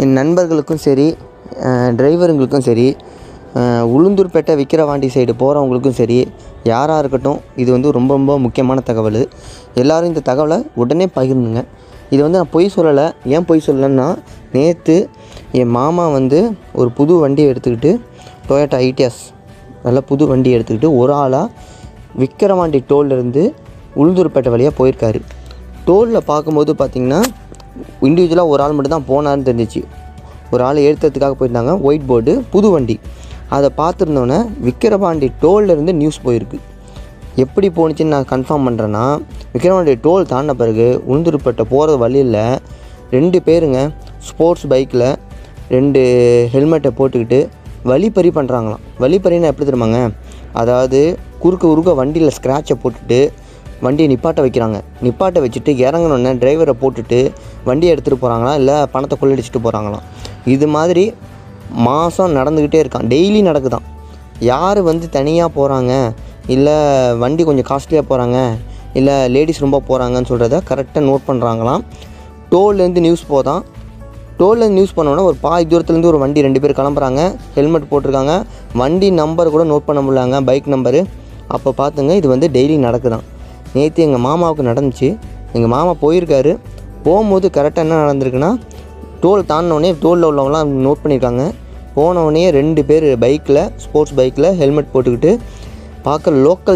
என் நண்பர்களுக்கும் சரி டிரைவருங்களுக்கும் சரி அஹ், உளுந்தூர்பேட்டை விக்கிரவாண்டி சைடு போகிறவங்களுக்கும் சரி யாராக இருக்கட்டும் இது வந்து ரொம்ப ரொம்ப முக்கியமான தகவல் எல்லாரும் இந்த தகவலை உடனே பகிர்ந்துங்க இது வந்து நான் பொய் சொல்லலை ஏன் பொய் சொல்லலைன்னா நேற்று என் மாமா வந்து ஒரு புது வண்டியை எடுத்துக்கிட்டு டொயோட்டா ஐடிஎஸ் நல்ல புது வண்டி எடுத்துக்கிட்டு ஒரு ஆளாக விக்கிரவாண்டி டோல்லேருந்து உளுந்தூர்பேட்டை வழியாக போயிருக்காரு டோலில் பார்க்கும்போது பார்த்தீங்கன்னா இண்டிவிஜுவலாக ஒரு ஆள் மட்டும் தான் போனார்னு தெரிஞ்சிச்சு ஒரு ஆள் ஏற்றுறதுக்காக போயிருந்தாங்க ஒயிட் போர்டு புது வண்டி அதை பார்த்துருந்தோன்னே விக்கிரவாண்டி டோல்லேருந்து நியூஸ் போயிருக்கு எப்படி போணுச்சுன்னு நான் கன்ஃபார்ம் பண்ணுறேன்னா விக்கிரவாண்டி டோல் தாண்டின பிறகு உளுந்தூர்பேட்டை போகிற வழியில் ரெண்டு பேருங்க ஸ்போர்ட்ஸ் பைக்கில் ரெண்டு ஹெல்மெட்டை போட்டுக்கிட்டு வழிப்பறி பண்ணுறாங்களாம் வழிப்பறின்னா எப்படி தெரியுமாங்க அதாவது குறுக்க குறுக்க வண்டியில் ஸ்க்ராட்சை போட்டுட்டு வண்டியை நிப்பாட்ட வைக்கிறாங்க நிப்பாட்ட வச்சுட்டு இறங்கினோடனே டிரைவரை போட்டுட்டு வண்டியை எடுத்துகிட்டு போகிறாங்களா இல்லை பணத்தை கொள்ளடிச்சிட்டு போகிறாங்களாம் இது மாதிரி மாதம் நடந்துக்கிட்டே இருக்கான் டெய்லி நடக்குதான் யார் வந்து தனியாக போகிறாங்க இல்லை வண்டி கொஞ்சம் காஸ்ட்லியாக போகிறாங்க இல்லை லேடிஸ் ரொம்ப போகிறாங்கன்னு சொல்கிறத கரெக்டாக நோட் பண்ணுறாங்களாம் டோல்லேருந்து நியூஸ் போதான் டோல்லேருந்து நியூஸ் பண்ணோன்னே ஒரு பாதி தூரத்துலேருந்து ஒரு வண்டி ரெண்டு பேர் கிளம்புறாங்க ஹெல்மெட் போட்டிருக்காங்க வண்டி நம்பர் கூட நோட் பண்ண முடியலாங்க பைக் நம்பரு அப்போ பார்த்துங்க இது வந்து டெய்லி நடக்குதான் நேற்று எங்கள் மாமாவுக்கு நடந்துச்சு எங்கள் மாமா போயிருக்காரு போகும்போது கரெக்டாக என்ன நடந்திருக்குன்னா டோல் தாண்டினோடனே டோலில் உள்ளவங்களாம் நோட் பண்ணியிருக்காங்க போனவுடனே ரெண்டு பேர் பைக்கில் ஸ்போர்ட்ஸ் பைக்கில் ஹெல்மெட் போட்டுக்கிட்டு பார்க்க லோக்கல்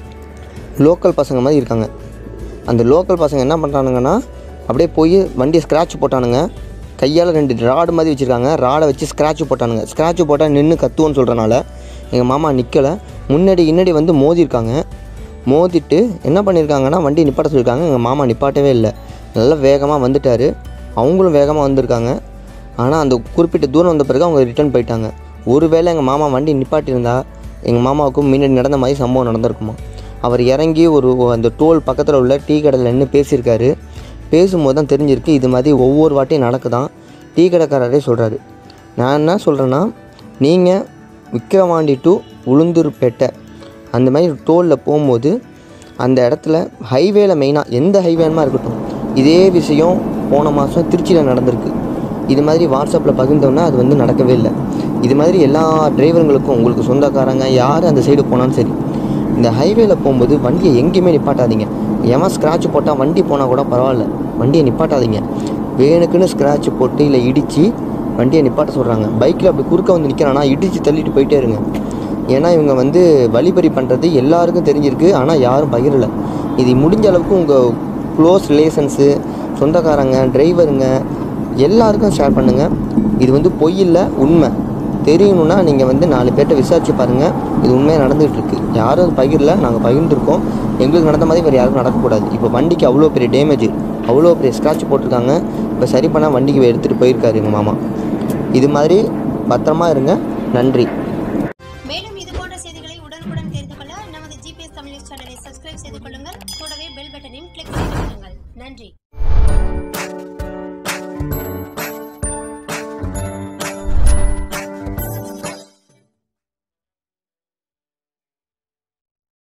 லோக்கல் பசங்க மாதிரி இருக்காங்க அந்த லோக்கல் பசங்க என்ன பண்ணுறானுங்கன்னா அப்படியே போய் வண்டியை ஸ்க்ராட்ச் போட்டானுங்க கையால் ரெண்டு ராடு மாதிரி வச்சுருக்காங்க ராடை வச்சு ஸ்க்ராட்ச் போட்டானுங்க ஸ்க்ராட்ச் போட்டால் நின்று கத்துவோன்னு சொல்கிறனால எங்கள் மாமா நிற்கலை முன்னாடி இன்னடி வந்து மோதிருக்காங்க மோதிட்டு என்ன பண்ணியிருக்காங்கன்னா வண்டி நிப்பாட்ட சொல்லியிருக்காங்க எங்கள் மாமா நிப்பாட்டவே இல்லை நல்லா வேகமாக வந்துட்டார் அவங்களும் வேகமாக வந்திருக்காங்க ஆனால் அந்த குறிப்பிட்ட தூரம் வந்த பிறகு அவங்க ரிட்டர்ன் போயிட்டாங்க ஒருவேளை எங்கள் மாமா வண்டி நிப்பாட்டியிருந்தா எங்கள் மாமாவுக்கும் முன்னாடி நடந்த மாதிரி சம்பவம் நடந்திருக்குமா அவர் இறங்கி ஒரு அந்த டோல் பக்கத்தில் உள்ள டீ கடையில் நின்று பேசியிருக்காரு பேசும்போது தான் தெரிஞ்சிருக்கு இது மாதிரி ஒவ்வொரு வாட்டியும் நடக்குதான் டீ கடைக்காரரே சொல்கிறாரு நான் என்ன சொல்கிறேன்னா நீங்கள் விக்கிரவாண்டி டு உளுந்தூர்பேட்டை அந்த மாதிரி டோலில் போகும்போது அந்த இடத்துல ஹைவேல மெயினாக எந்த ஹைவேனுமா இருக்கட்டும் இதே விஷயம் போன மாதம் திருச்சியில் நடந்திருக்கு இது மாதிரி வாட்ஸ்அப்பில் பகிர்ந்தோன்னா அது வந்து நடக்கவே இல்லை இது மாதிரி எல்லா டிரைவருங்களுக்கும் உங்களுக்கு சொந்தக்காரங்க யார் அந்த சைடு போனாலும் சரி இந்த ஹைவேல போகும்போது வண்டியை எங்கேயுமே நிப்பாட்டாதீங்க எவன் ஸ்க்ராட்ச் போட்டால் வண்டி போனால் கூட பரவாயில்ல வண்டியை நிப்பாட்டாதீங்க வேணுக்குன்னு ஸ்க்ராட்ச் போட்டு இல்லை இடித்து வண்டியை நிப்பாட்ட சொல்கிறாங்க பைக்கில் அப்படி குறுக்க வந்து நிற்கிறானா இடித்து தள்ளிட்டு போயிட்டே இருங்க ஏன்னா இவங்க வந்து வழிபறி பண்ணுறது எல்லாருக்கும் தெரிஞ்சிருக்கு ஆனால் யாரும் பகிரலை இது முடிஞ்ச அளவுக்கு உங்கள் க்ளோஸ் ரிலேஷன்ஸு சொந்தக்காரங்க டிரைவருங்க எல்லாருக்கும் ஷேர் பண்ணுங்கள் இது வந்து பொய் இல்லை உண்மை தெரியணும்னா நீங்கள் வந்து நாலு பேர்கிட்ட விசாரிச்சு பாருங்கள் இது உண்மையாக நடந்துகிட்டு இருக்கு யாரும் அது பகிரல நாங்கள் பகிர்ந்துருக்கோம் எங்களுக்கு நடந்த மாதிரி வேறு யாருக்கும் நடக்கக்கூடாது இப்போ வண்டிக்கு அவ்வளோ பெரிய டேமேஜ் அவ்வளோ பெரிய ஸ்க்ராட்ச் போட்டிருக்காங்க இப்போ சரி பண்ணால் வண்டிக்கு எடுத்துகிட்டு போயிருக்காரு எங்கள் மாமா இது மாதிரி பத்திரமா இருங்க நன்றி மேலும் இது போன்ற செய்திகளை உடனுக்குடன் தெரிந்து கொள்ள நமது ஜிபிஎஸ் தமிழ் நியூஸ் சேனலை சப்ஸ்கிரைப் செய்து கொள்ளுங்கள் கூடவே பெல் பட்டனையும் கிளிக் செய்து கொள்ளுங்கள் நன்றி